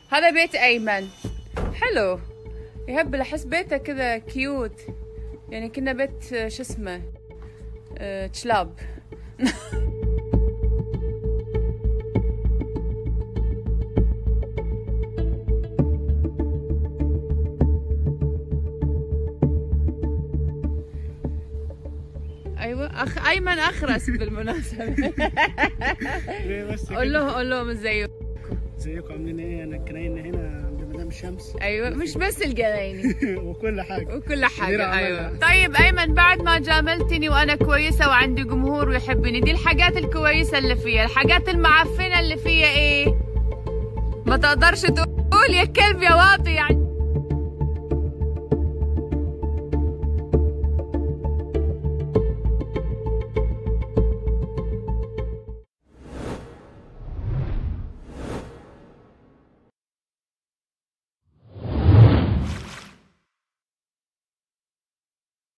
هذا بيت ايمن حلو يهب احس بيته كذا كيوت يعني كنا بيت آه، شو اسمه آه، كلاب ايوه اخ ايمن اخرس بالمناسبه ليه بس قول كده؟ له قول لهم ازيكم ازيكم عاملين ايه انا الجناين هنا عند مدام الشمس ايوه مش بس الجنايني وكل حاجه وكل حاجة مدير أيوة عملها. طيب أيمن بعد ما جاملتني وأنا كويسة وعندي جمهور ويحبني دي الحاجات الكويسة اللي فيها الحاجات المعفنة اللي فيها إيه ما تقدرش تقول يا كلب يا واطي يعني